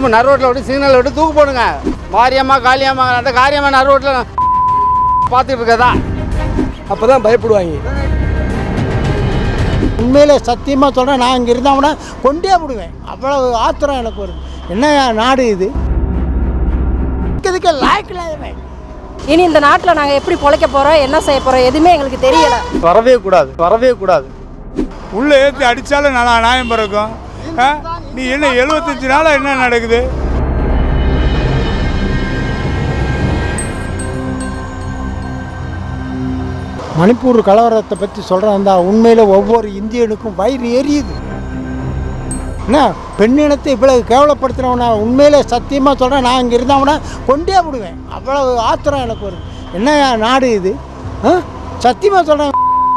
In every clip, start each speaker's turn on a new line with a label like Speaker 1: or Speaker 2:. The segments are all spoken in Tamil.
Speaker 1: தூக்கு நடு ரோட்டில் விட்டு சிக்னல் விட்டு தூக்கு போடுங்க மாரியம்மா காளியம்மா அந்த காரியம்மா நடு ரோட்டில் பார்த்துட்டு இருக்கதா
Speaker 2: அப்போ தான் பயப்படுவாங்க
Speaker 3: உண்மையிலே சத்தியமாக சொல்கிறேன் நான் இங்கே இருந்தவனா கொண்டே விடுவேன் அவ்வளவு ஆத்திரம் எனக்கு வருது என்ன நாடு இது இதுக்கு லாய்க்கு இல்லாதவன்
Speaker 4: இனி இந்த நாட்டில் நாங்கள் எப்படி பொழைக்க போகிறோம் என்ன செய்ய போகிறோம் எதுவுமே எங்களுக்கு தெரியல
Speaker 5: வரவே கூடாது வரவே கூடாது
Speaker 6: உள்ளே ஏற்றி அடித்தாலும் நல்லா நியாயம் பிறக்கும் ஆ? நீ என்ன எழுபத்தஞ்சு நாளாக என்ன நடக்குது
Speaker 3: மணிப்பூர் கலவரத்தை பற்றி சொல்கிறேன் தான் உண்மையில் ஒவ்வொரு இந்தியனுக்கும் வயிறு எரியுது என்ன பெண்ணினத்தை இவ்வளவு கேவலப்படுத்தினவனா உண்மையிலே சத்தியமாக சொல்கிறேன் நான் இங்கே இருந்தவனா கொண்டே விடுவேன் அவ்வளவு ஆத்திரம் எனக்கு வருது என்ன நாடு இது ஆ சத்தியமாக சொல்கிறேன்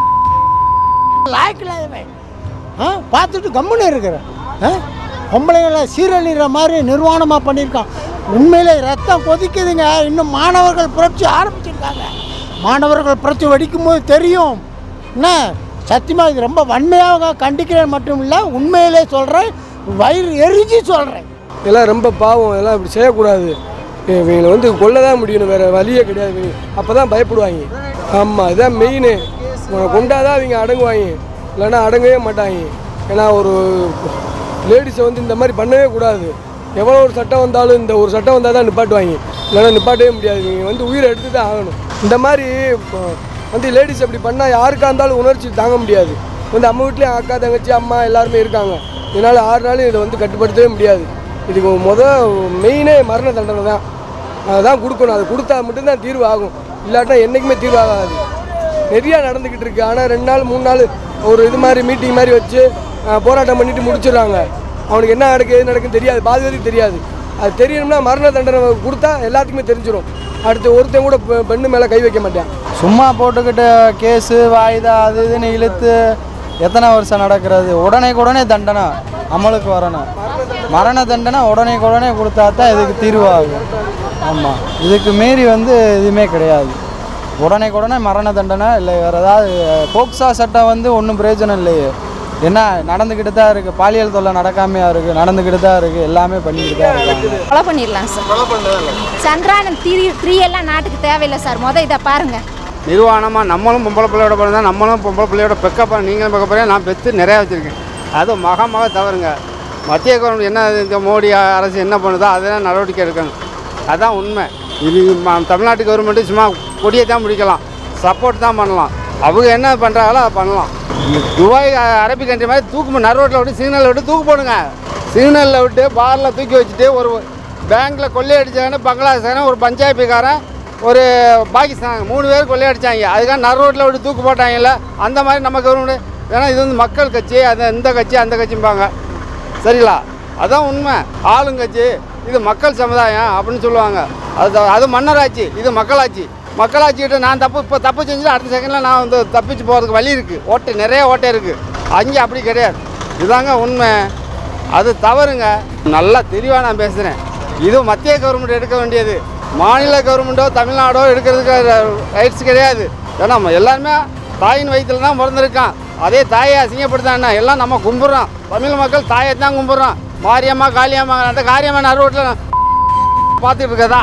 Speaker 3: லாய்க்கு இல்லாதவன் ஆ பார்த்துட்டு கம்முன்னு இருக்கிறேன் ஆ பொம்பளைங்களை சீரழிகிற மாதிரி நிர்வாணமாக பண்ணியிருக்கான் உண்மையிலே ரத்தம் கொதிக்குதுங்க இன்னும் மாணவர்கள் புரட்சி ஆரம்பிச்சிருக்காங்க மாணவர்கள் புரட்சி வெடிக்கும் போது தெரியும் என்ன சத்தியமாக இது ரொம்ப வன்மையாக கண்டிக்கிறேன் மட்டும் இல்லை உண்மையிலே சொல்கிறேன் வயிறு எரிஞ்சு சொல்கிறேன்
Speaker 2: இதெல்லாம் ரொம்ப பாவம் இதெல்லாம் இப்படி செய்யக்கூடாது இவங்களை வந்து கொல்ல தான் முடியணும் வேறு வழியே கிடையாது அப்போ தான் பயப்படுவாங்க ஆமாம் இதான் மெயின் உங்களை கொண்டாதான் அவங்க அடங்குவாங்க இல்லைன்னா அடங்கவே மாட்டாங்க ஏன்னா ஒரு லேடிஸை வந்து இந்த மாதிரி பண்ணவே கூடாது எவ்வளோ ஒரு சட்டம் வந்தாலும் இந்த ஒரு சட்டம் வந்தால் தான் நிப்பாட்டுவாங்க இல்லைன்னா நிப்பாட்டவே முடியாது நீங்கள் வந்து உயிரை எடுத்து தான் ஆகணும் இந்த மாதிரி இப்போ வந்து லேடிஸ் அப்படி பண்ணால் யாருக்காக இருந்தாலும் உணர்ச்சி தாங்க முடியாது வந்து அம்மா வீட்லேயும் அக்கா தங்கச்சி அம்மா எல்லாருமே இருக்காங்க இதனால் ஆறு நாளும் இதை வந்து கட்டுப்படுத்தவே முடியாது இதுக்கு முத மெயினே மரண தண்டனை தான் அதுதான் கொடுக்கணும் அது கொடுத்தா மட்டும்தான் தீர்வு ஆகும் இல்லாட்டா என்றைக்குமே தீர்வு ஆகாது நிறையா நடந்துக்கிட்டு இருக்கு ஆனால் ரெண்டு நாள் மூணு நாள் ஒரு இது மாதிரி மீட்டிங் மாதிரி வச்சு அஹ், போராட்டம் பண்ணிட்டு முடிச்சிடுறாங்க அவனுக்கு என்ன நடக்கு எது நடக்குன்னு தெரியாது பாதி பேருக்கு தெரியாது அது தெரியணும்னா மரண தண்டனை கொடுத்தா எல்லாத்துக்குமே தெரிஞ்சிடும் அடுத்து ஒருத்தன் கூட பெ- பெண்ணு மேலே கை வைக்க மாட்டான்
Speaker 5: சும்மா போட்டுக்கிட்டு கேஸு வாய்தா அது இதுன்னு இழுத்து எத்தனை வருஷம் நடக்கிறது உடனே உடனே தண்டனை அமலுக்கு வரணும் மரண தண்டனை உடனே உடனே கொடுத்தா தான் இதுக்கு தீர்வாகும் ஆமாம் இதுக்கு மீறி வந்து எதுவுமே கிடையாது உடனே உடனே மரண தண்டனை இல்லை வேறு ஏதாவது போக்சா சட்டம் வந்து ஒன்றும் பிரயோஜனம் இல்லையே என்ன நடந்துக்கிட்டு தான் இருக்குது பாலியல் தொல்லை நடக்காமையா இருக்குது நடந்துக்கிட்டு தான் இருக்குது எல்லாமே பண்ணிக்கிட்டு தான் இருக்காங்க
Speaker 7: கொலை பண்ணிடலாம் சார் சந்திராயன் த்ரீ த்ரீ எல்லாம் நாட்டுக்கு தேவையில்லை சார் முத இதை பாருங்க
Speaker 1: நிர்வாணமாக நம்மளும் பொம்பளை பிள்ளையோட பிறந்தா நம்மளும் பொம்பளை பிள்ளையோட பெக்கப் நீங்களும் பெக்க போகிறேன் நான் பெற்று நிறையா வச்சுருக்கேன் அது மகா மக தவறுங்க மத்திய கவர்மெண்ட் என்ன இந்த மோடி அரசு என்ன பண்ணுதோ அதெல்லாம் நடவடிக்கை எடுக்கணும் அதான் உண்மை இது ம- தமிழ்நாட்டு கவர்மெண்ட்டு சும்மா கொடியை தான் பிடிக்கலாம் சப்போர்ட் தான் பண்ணலாம் அவங்க என்ன பண்ணுறாங்களோ அதை பண்ணலாம் இந்த துபாய் அ- அரபி கண்ட்ரி மாதிரி தூக்கு நடு ரோட்டில் விட்டு சிக்னலில் விட்டு தூக்கு போடுங்க சிக்னலில் விட்டு பாரில் தூக்கி வச்சுட்டு ஒரு பேங்க்கில் கொள்ளையடிச்சாங்கன்னு பங்களாதேஷ் ஒரு பஞ்சாயத்துக்காரன் ஒரு பாகிஸ்தான் மூணு பேர் கொள்ளையடிச்சாங்க அதுக்காக நடு ரோட்டில் விட்டு தூக்கு போட்டாங்கல்ல அந்த மாதிரி நம்ம கவர்மெண்ட் ஏன்னா இது வந்து மக்கள் கட்சி அது இந்த கட்சி அந்த கட்சிம்பாங்க சரிங்களா அதான் உண்மை ஆளுங்கட்சி இது மக்கள் சமுதாயம் அப்படின்னு சொல்லுவாங்க அது அது மன்னராட்சி இது மக்களாட்சி மக்களாட்சிக்கிட்ட நான் தப்பு இப்போ தப்பு செஞ்சுட்டு அடுத்த செகண்டில் நான் வந்து தப்பிச்சு போகிறதுக்கு வழி இருக்குது ஓட்டை நிறைய ஓட்டை இருக்குது அங்கே அப்படி கிடையாது இதாங்க உண்மை அது தவறுங்க நல்லா தெளிவாக நான் பேசுகிறேன் இது மத்திய கவர்மெண்ட் எடுக்க வேண்டியது மாநில கவர்மெண்ட்டோ தமிழ்நாடோ எடுக்கிறதுக்கு ரைட்ஸ் கிடையாது ஏன்னா நம்ம எல்லாருமே தாயின் வயிற்றுல தான் பிறந்திருக்கான் அதே தாயை அசிங்கப்படுத்தாண்ணா எல்லாம் நம்ம கும்பிட்றோம் தமிழ் மக்கள் தாயை தான் கும்பிட்றோம் மாரியம்மா காளியம்மா அந்த காரியம்மா நடு ரோட்டில் பார்த்துட்டு இருக்கதா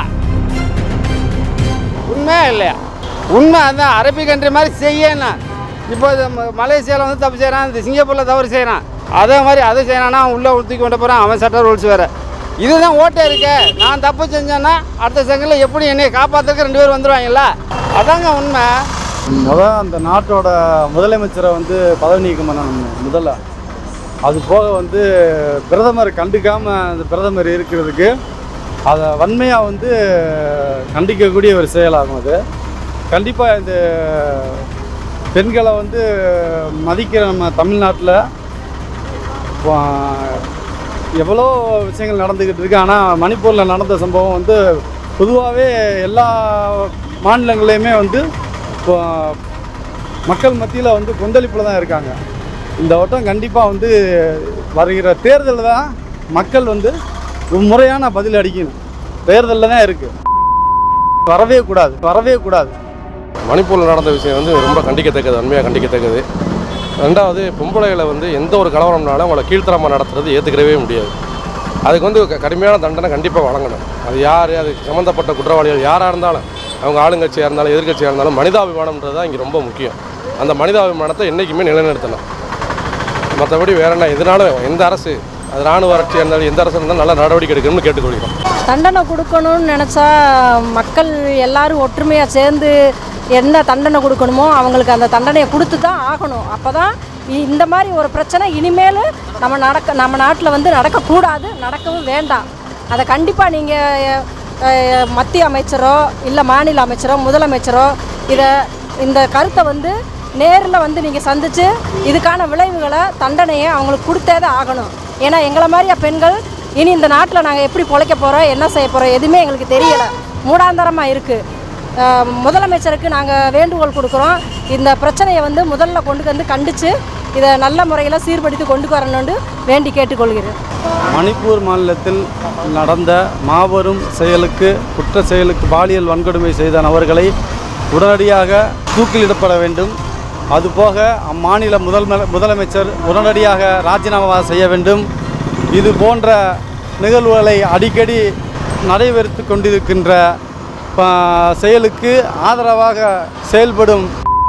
Speaker 1: உண்மையா இல்லையா உண்மை அந்த அரபி கண்ட்ரி மாதிரி செய்யணும் இப்போ இது ம- மலேசியாவில் வந்து தப்பு செய்கிறான் இந்த சிங்கப்பூரில் தவறு செய்கிறான் அதே மாதிரி அதை செய்கிறானா அவன் உள்ளே தூக்கி கொண்டு போகிறான் அவன் சட்ட ரூல்ஸ் வேறு இதுதான் ஓட்டே இருக்கு நான் தப்பு செஞ்சேன்னா அடுத்த செகண்டில் எப்படி என்னை காப்பாற்றுறதுக்கு ரெண்டு பேர் வந்துடுவாங்கல்ல அதாங்க உண்மை
Speaker 5: அதான் அந்த நாட்டோட முதலமைச்சரை வந்து பதவி நீக்கம் பண்ணணும் முதல்ல அது போக வந்து பிரதமர் கண்டுக்காமல் அந்த பிரதமர் இருக்கிறதுக்கு அதை வன்மையாக வந்து கண்டிக்கக்கூடிய ஒரு செயலாகும் அது கண்டிப்பாக இந்த பெண்களை வந்து மதிக்கிற நம்ம தமிழ்நாட்டில் எவ்வளோ விஷயங்கள் நடந்துக்கிட்டு இருக்கு ஆனால் மணிப்பூரில் நடந்த சம்பவம் வந்து பொதுவாகவே எல்லா மாநிலங்களையுமே வந்து இப்போ மக்கள் மத்தியில் வந்து கொந்தளிப்பில் தான் இருக்காங்க இந்த வட்டம் கண்டிப்பாக வந்து வருகிற தேர்தலில் தான் மக்கள் வந்து ஒரு முறையான பதில் அடிக்கணும் தேர்தலில் தான் இருக்குது வரவே கூடாது வரவே கூடாது
Speaker 8: மணிப்பூரில் நடந்த விஷயம் வந்து ரொம்ப கண்டிக்கத்தக்கது உண்மையாக கண்டிக்கத்தக்கது ரெண்டாவது பொம்பளைகளை வந்து எந்த ஒரு கலவரம்னாலும் அவங்கள கீழ்த்தரமாக நடத்துறது ஏற்றுக்கிறவே முடியாது அதுக்கு வந்து க- கடுமையான தண்டனை கண்டிப்பாக வழங்கணும் அது யார் அதுக்கு சம்மந்தப்பட்ட குற்றவாளிகள் யாராக இருந்தாலும் அவங்க ஆளுங்கட்சியாக இருந்தாலும் எதிர்க்கட்சியாக இருந்தாலும் மனிதாபிமானம்ன்றது தான் இங்கே ரொம்ப முக்கியம் அந்த மனிதாபிமானத்தை என்றைக்குமே நிலைநிறுத்தணும் மற்றபடி வேற என்ன எதனாலும் எந்த அரசு அது ராணுவ அரசியாக இருந்தாலும் எந்த அரசு இருந்தாலும் நல்ல நடவடிக்கை எடுக்கணும்னு கேட்டுக்கொள்கிறோம்
Speaker 4: தண்டனை கொடுக்கணும்னு நினச்சா மக்கள் எல்லாரும் ஒற்றுமையாக சேர்ந்து என்ன தண்டனை கொடுக்கணுமோ அவங்களுக்கு அந்த தண்டனையை கொடுத்து தான் ஆகணும் அப்போ தான் இந்த மாதிரி ஒரு பிரச்சனை இனிமேல் நம்ம நடக்க நம்ம நாட்டில் வந்து நடக்கக்கூடாது நடக்கவும் வேண்டாம் அதை கண்டிப்பாக நீங்கள் மத்திய அமைச்சரோ இல்லை மாநில அமைச்சரோ முதலமைச்சரோ இதை இந்த கருத்தை வந்து நேரில் வந்து நீங்கள் சந்தித்து இதுக்கான விளைவுகளை தண்டனையை அவங்களுக்கு கொடுத்தே தான் ஆகணும் ஏன்னா எங்களை மாதிரியா பெண்கள் இனி இந்த நாட்டில் நாங்கள் எப்படி பொழைக்க போகிறோம் என்ன செய்ய போகிறோம் எதுவுமே எங்களுக்கு தெரியலை மூடாந்தரமாக இருக்குது முதலமைச்சருக்கு நாங்கள் வேண்டுகோள் கொடுக்குறோம் இந்த பிரச்சனையை வந்து முதல்ல கொண்டு வந்து கண்டித்து இதை நல்ல முறையில் சீர்படுத்தி கொண்டு வரணும்னு வேண்டி கேட்டுக்கொள்கிறேன்
Speaker 9: மணிப்பூர் மாநிலத்தில் நடந்த மாபெரும் செயலுக்கு குற்ற செயலுக்கு பாலியல் வன்கொடுமை செய்த நபர்களை உடனடியாக தூக்கிலிடப்பட வேண்டும் அதுபோக அம்மாநில முதல் முதலமைச்சர் உடனடியாக ராஜினாமா செய்ய வேண்டும் இது போன்ற நிகழ்வுகளை அடிக்கடி நடைபெறுத்து கொண்டிருக்கின்ற ப- செயலுக்கு ஆதரவாக செயல்படும்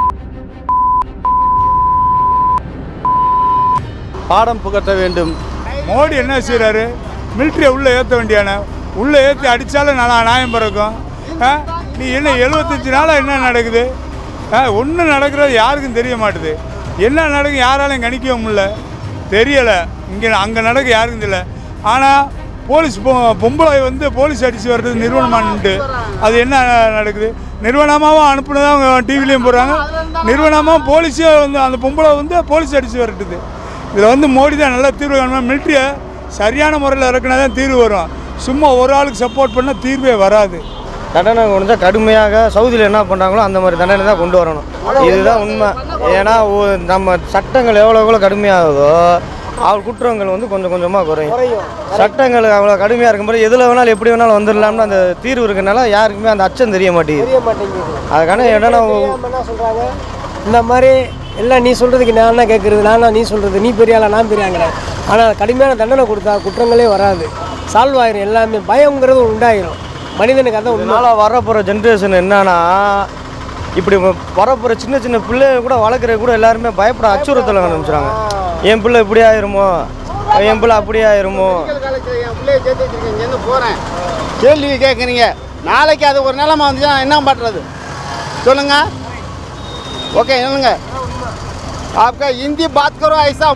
Speaker 9: பாடம் புகட்ட வேண்டும்
Speaker 6: மோடி என்ன செய்கிறாரு மிலிட்ரியை உள்ளே ஏற்ற வேண்டியான உள்ளே ஏற்றி அடித்தாலும் நல்லா நியாயம் பிறக்கும் ஆ? நீ என்ன எழுபத்தஞ்சு நாளாக என்ன நடக்குது ஒன்றும் நடக்கிறது யாருக்கும் தெரிய மாட்டுது என்ன நடக்கும் யாராலையும் கணிக்கவும் முடியல தெரியலை இங்கே அங்கே நடக்க யாருக்கும் தெரியல ஆனால் போலீஸ் பொ பொம்பளை வந்து போலீஸ் அடித்து வர்றது நிறுவனமானுட்டு அது என்ன நடக்குது நிறுவனமாகவும் அனுப்புனதாக அவங்க டிவிலையும் போடுறாங்க நிறுவனமாக போலீஸே வந்து அந்த பொம்பளை வந்து போலீஸ் அடித்து வரட்டுது இதில் வந்து மோடி தான் நல்லா தீர்வு காணணும் மிலிட்ரியை சரியான முறையில் இறக்குனா தான் தீர்வு வரும் சும்மா ஒரு ஆளுக்கு சப்போர்ட் பண்ணால் தீர்வே வராது
Speaker 5: தண்டனை கொண்டு வந்தா கடுமையாக சவுதியில் என்ன பண்ணுறாங்களோ அந்த மாதிரி தண்டனை தான் கொண்டு வரணும் இதுதான் உண்மை ஏன்னா ஒ- நம்ம சட்டங்கள் எவ்வளோ எவ்வளோ கடுமையாகுதோ அவள் குற்றங்கள் வந்து கொஞ்சம் கொஞ்சமாக குறையும் சட்டங்கள் அவ்வளோ கடுமையாக இருக்கும்போது எதில் வேணாலும் எப்படி வேணாலும் வந்துடலாம்னு அந்த தீர்வு இருக்கனால யாருக்குமே அந்த அச்சம் தெரிய மாட்டேங்குது
Speaker 2: தெரிய மாட்டேங்குது
Speaker 5: அதுக்கான என்னன்னா
Speaker 2: தெரியாம என்ன சொல்கிறாங்க இந்த மாதிரி எல்லாம் நீ சொல்கிறதுக்கு நான் என்ன கேட்குறது நான் நீ சொல்கிறது நீ பெரிய ஆளா நான் பெரிய ஆங்கிறேன் ஆனால் கடுமையான தண்டனை கொடுத்தா குற்றங்களே வராது சால்வ் ஆயிரும் எல்லாமே பயங்கிறது உண்டாயிரும் மனிதனுக்கு அதான் உண்மை
Speaker 5: இதனால் வரப்போகிற ஜென்ரேஷன் என்னன்னா இப்படி வரப்போகிற சின்ன சின்ன பிள்ளைங்க கூட வளர்க்குற கூட எல்லாருமே பயப்பட அச்சுறுத்தல ஆரம்பிச்சிடுறாங்க என் பிள்ளை இப்படி ஆயிருமோ என் பிள்ளை அப்படி ஆயிருமோ
Speaker 1: காலேஜில் என் பிள்ளைய சேர்த்து வச்சிருக்கேன் இங்கேருந்து போகிறேன் கேள்வி கேட்குறீங்க நாளைக்கு அது ஒரு நிலைமை வந்துச்சுன்னா என்ன பண்ணுறது சொல்லுங்க ஓகே சொல்லுங்க आपका हिंदी बात करो ऐसा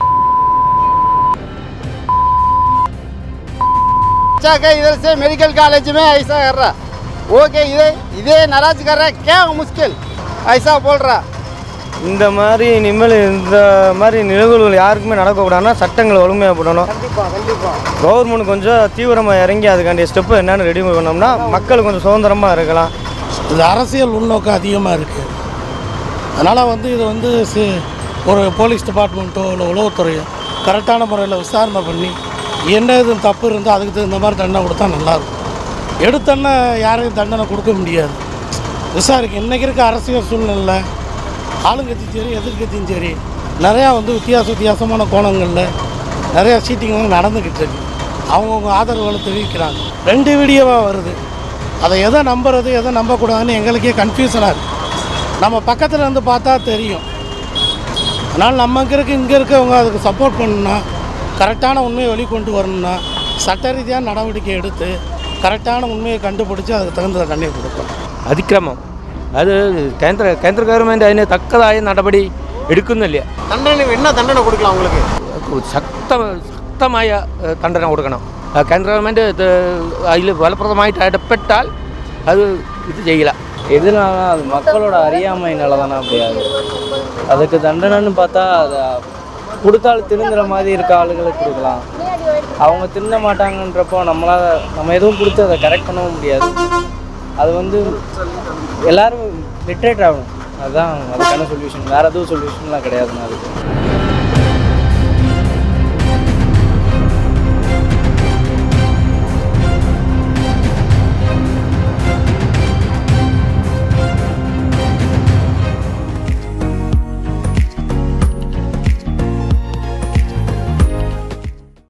Speaker 1: अच्छा का इधर से मेडिकल कॉलेज में ऐसा कर रहा ओके इधे इधे नाराज कर रहा है क्या मुश्किल ऐसा बोल रहा
Speaker 5: இந்த மாதிரி இனிமேல் இந்த மாதிரி நிகழ்வுகள் யாருக்குமே நடக்கக்கூடாதுன்னா சட்டங்களை ஒழுமையாக போடணும்
Speaker 2: கண்டிப்பாக கண்டிப்பாக
Speaker 5: கவர்மெண்ட் கொஞ்சம் தீவிரமாக இறங்கி அதுக்காண்டிய ஸ்டெப்பு என்னென்னு ரெடி பண்ணோம்னா மக்கள் கொஞ்சம் சுதந்திரமாக இருக்கலாம்
Speaker 3: இது அரசியல் உள்நோக்கம் அதிகமாக இருக்குது அதனால் வந்து இது வந்து சி ஒரு போலீஸ் டிபார்ட்மெண்ட்டோ இல்லை உளவுத்துறையோ கரெக்டான முறையில் விசாரணை பண்ணி என்ன எதுவும் தப்பு இருந்தால் அதுக்கு தகுந்த மாதிரி தண்டனை கொடுத்தா நல்லாயிருக்கும் எடுத்தோன்னே யாரையும் தண்டனை கொடுக்க முடியாது விசாரிக்க இன்றைக்கி இருக்க அரசியல் சூழ்நிலை ஆளுங்கட்சியும் சரி எதிர்க்கட்சியும் சரி நிறையா வந்து வித்தியாச வித்தியாசமான கோணங்களில் நிறையா சீட்டிங் வந்து நடந்துக்கிட்டு இருக்கு அவங்கவுங்க ஆதரவுகளை தெரிவிக்கிறாங்க ரெண்டு வீடியோவாக வருது அதை எதை நம்புறது எதை நம்பக்கூடாதுன்னு எங்களுக்கே கன்ஃபியூஷனாக இருக்குது நம்ம பக்கத்தில் இருந்து பார்த்தா தெரியும் அதனால் நம்ம இங்கே இருக்க இங்கே இருக்கவங்க அதுக்கு சப்போர்ட் பண்ணணும்னா கரெக்டான உண்மையை வெளிக்கொண்டு வரணும்னா சட்ட ரீதியான நடவடிக்கை எடுத்து கரெக்டான உண்மையை கண்டுபிடிச்சி அதுக்கு தகுந்த தண்டனை கொடுக்கணும்
Speaker 10: അതിക്രമം അത് കേന്ദ്ര കേന്ദ്ര ഗവൺമെൻറ് അതിന് തക്കതായ നടപടി എടുക്കുന്നില്ല
Speaker 1: தண்டனை என்ன தண்டனை கொடுக்கலாம் உங்களுக்கு
Speaker 10: ശക്ത ശക്തമായ ഏഹ്, ദണ്ഡന കൊടുക്കണം ആ, കേന്ദ്ര ഗവൺമെൻറ് അതിൽ ഫലപ്രദമായിട്ട് ഇടപെട്ടാൽ അത് ഇത് ചെയ്യില്ല
Speaker 11: எதனால அது மக்களோட அறியாமைனால தானே அப்படி ஆகுது அதுக்கு தண்டனைன்னு பார்த்தா அது கொடுத்தாலும் திருந்துற மாதிரி இருக்க ஆளுகளுக்கு கொடுக்கலாம் அவங்க திருந்த மாட்டாங்கன்றப்போ நம்மளால் நம்ம எதுவும் கொடுத்து அதை கரெக்ட் பண்ணவும் முடியாது அது வந்து எல்லாரும் லிட்ரேட் ஆகணும் அதுதான் அதுக்கான சொல்யூஷன் வேறு எதுவும் சொல்யூஷன்லாம் கிடையாதுண்ணா அதுக்கு